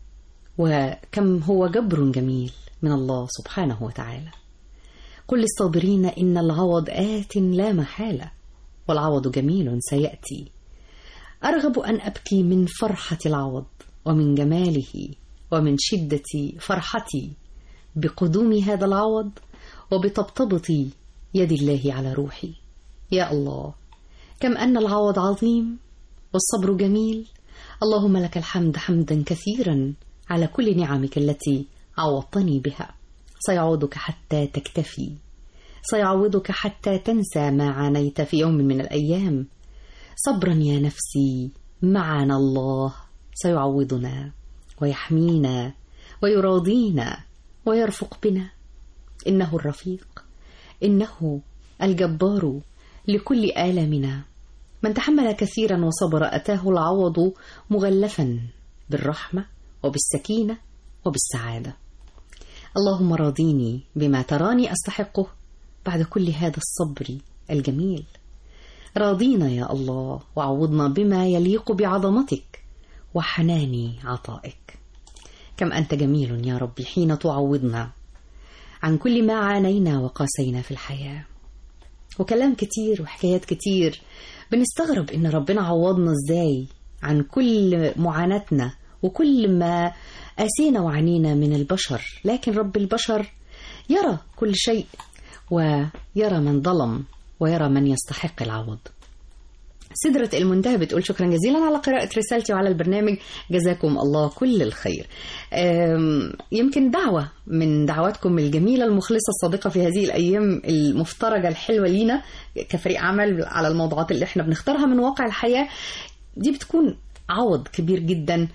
وكم هو جبر جميل من الله سبحانه وتعالى قل للصابرين إن العوض آت لا محالة والعوض جميل سيأتي أرغب أن أبكي من فرحة العوض ومن جماله ومن شدة فرحتي بقدوم هذا العوض وبطبطبة يد الله على روحي يا الله كم أن العوض عظيم والصبر جميل اللهم لك الحمد حمدا كثيرا على كل نعمك التي عوضتني بها سيعوضك حتى تكتفي سيعوضك حتى تنسى ما عانيت في يوم من الأيام صبرا يا نفسي معنا الله سيعوضنا ويحمينا ويراضينا ويرفق بنا إنه الرفيق إنه الجبار لكل آلامنا من تحمل كثيرا وصبر أتاه العوض مغلفا بالرحمة وبالسكينة وبالسعادة اللهم راضيني بما تراني أستحقه بعد كل هذا الصبر الجميل راضينا يا الله وعوضنا بما يليق بعظمتك وحنان عطائك كم أنت جميل يا ربي حين تعوضنا عن كل ما عانينا وقاسينا في الحياة وكلام كتير وحكايات كتير بنستغرب إن ربنا عوضنا إزاي عن كل معاناتنا وكل ما أسينا وعنينا من البشر لكن رب البشر يرى كل شيء ويرى من ظلم ويرى من يستحق العوض سدرة المنتهى بتقول شكرا جزيلا على قراءة رسالتي وعلى البرنامج جزاكم الله كل الخير أم، يمكن دعوة من دعواتكم الجميلة المخلصة الصادقة في هذه الأيام المفترجة الحلوة لينا كفريق عمل على الموضوعات اللي احنا بنختارها من واقع الحياة دي بتكون عوض كبير جدا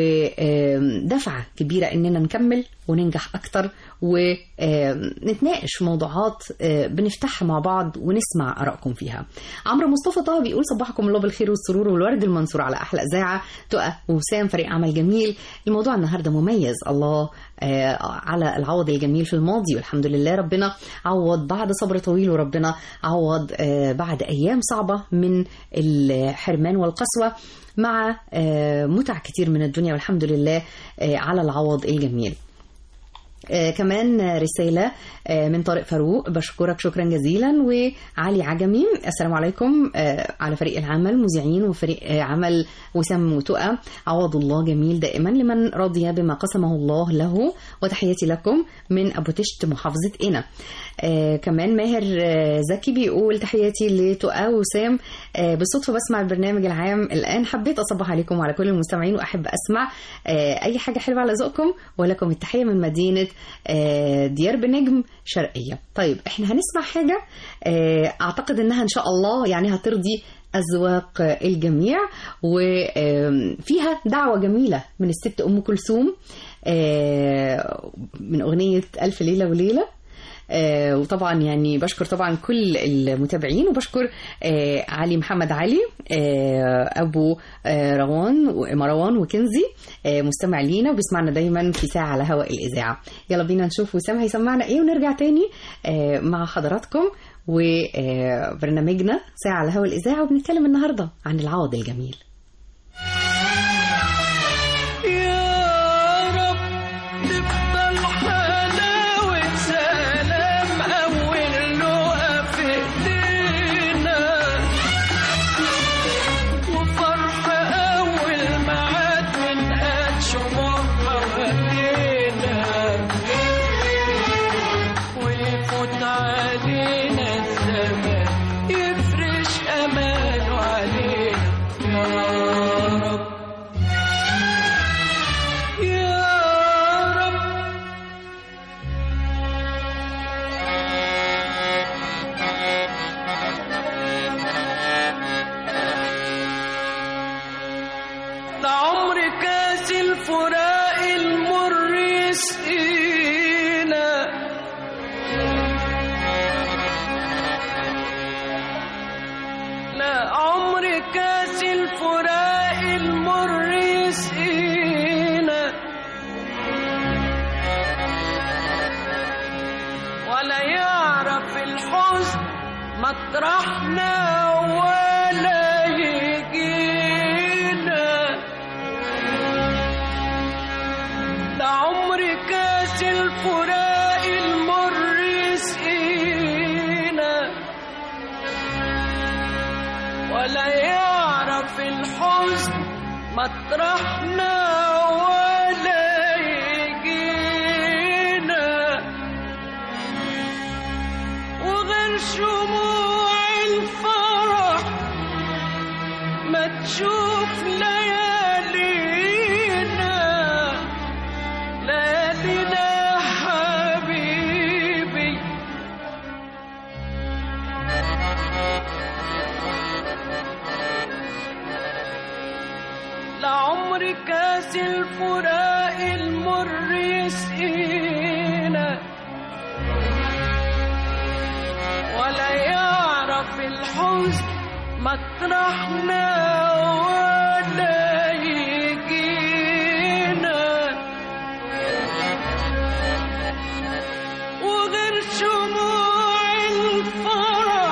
ودفعة كبيرة إننا نكمل وننجح أكتر ونتناقش في موضوعات آه، بنفتحها مع بعض ونسمع آرائكم فيها عمرو مصطفى طه بيقول صباحكم الله بالخير والسرور والورد المنصور على أحلى إذاعة تقى وسام فريق عمل جميل الموضوع النهاردة مميز الله آه، على العوض الجميل في الماضي والحمد لله ربنا عوض بعد صبر طويل وربنا عوض آه، بعد أيام صعبة من الحرمان والقسوة مع آه، متع كتير من الدنيا والحمد لله آه، على العوض الجميل آه كمان رسالة آه من طارق فاروق بشكرك شكرا جزيلا وعلي عجمي السلام عليكم آه على فريق العمل مذيعين وفريق آه عمل وسام وتقى عوض الله جميل دائما لمن رضي بما قسمه الله له وتحياتي لكم من أبو تشت محافظة إنا آه كمان ماهر آه زكي بيقول تحياتي لتقى وسام آه بالصدفة بسمع البرنامج العام الآن حبيت أصبح عليكم وعلى كل المستمعين وأحب أسمع آه أي حاجة حلوة على ذوقكم ولكم التحية من مدينة آه، ديار بنجم شرقية طيب احنا هنسمع حاجة آه، اعتقد انها ان شاء الله يعني هترضي أذواق الجميع وفيها دعوة جميلة من الست أم كلثوم آه، من أغنية ألف ليلة وليلة آه، وطبعا يعني بشكر طبعا كل المتابعين وبشكر آه، علي محمد علي آه، ابو آه، روان ومروان وكنزي آه، مستمع لينا وبيسمعنا دايما في ساعه على هواء الاذاعه يلا بينا نشوف وسام هيسمعنا ايه ونرجع تاني آه، مع حضراتكم وبرنامجنا ساعه على هواء الاذاعه وبنتكلم النهارده عن العوض الجميل يا رب نفضل حلاوة سلام أول لقا في إيدينا وفرح أول معاد من قد شموع حوالينا ويفوت علينا الزمان يفرش أمانه علينا يا رب يا رب لعمر كاس الفراق المر يسقينا لا عمر كاس الفراق المر يسقينا ولا يعرف الحزن مطرحنا ولا يجينا ده عمر كاس الفراق المر يسقينا ولا يعرف الحزن مطرحنا ولا يجينا وغير شموع الفرح ما تشوف ليالينا ليالينا حبيبي لعمر كاس الفراق المر يسقينا ولا يعرف الحزن مطرحنا ولا يجينا وغير شموع الفرح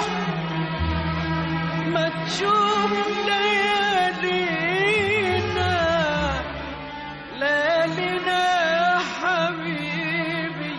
ما تشوف ليالينا ليالينا يا حبيبي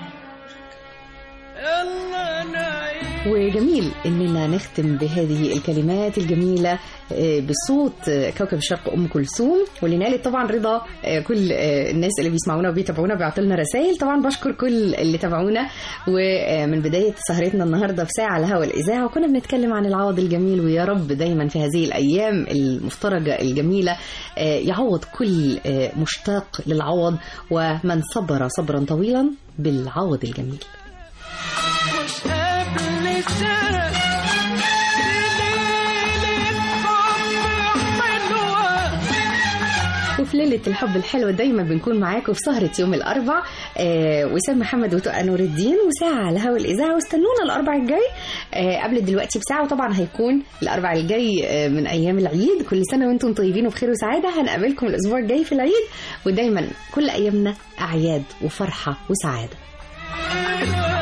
يلا نعيش وجميل اننا نختم بهذه الكلمات الجميله آه، بصوت آه، كوكب الشرق ام كلثوم واللي نالت طبعا رضا آه، كل آه، الناس اللي بيسمعونا وبيتابعونا بيعطوا لنا رسائل طبعا بشكر كل اللي تابعونا ومن بدايه سهرتنا النهارده في ساعه على هوا الاذاعه وكنا بنتكلم عن العوض الجميل ويا رب دايما في هذه الايام المفترجه الجميله آه، يعوض كل آه، مشتاق للعوض ومن صبر صبرا طويلا بالعوض الجميل مش قبل سنة ليلة حب حلوة وفي ليلة الحب الحلوة دايما بنكون معاكم في سهرة يوم الأربع آه وسام محمد وتقى نور الدين وساعة على هوا الإذاعة واستنونا الأربع الجاي آه قبل دلوقتي بساعة وطبعا هيكون الأربع الجاي آه من أيام العيد كل سنة وأنتم طيبين وبخير وسعادة هنقابلكم الأسبوع الجاي في العيد ودايما كل أيامنا أعياد وفرحة وسعادة حلوة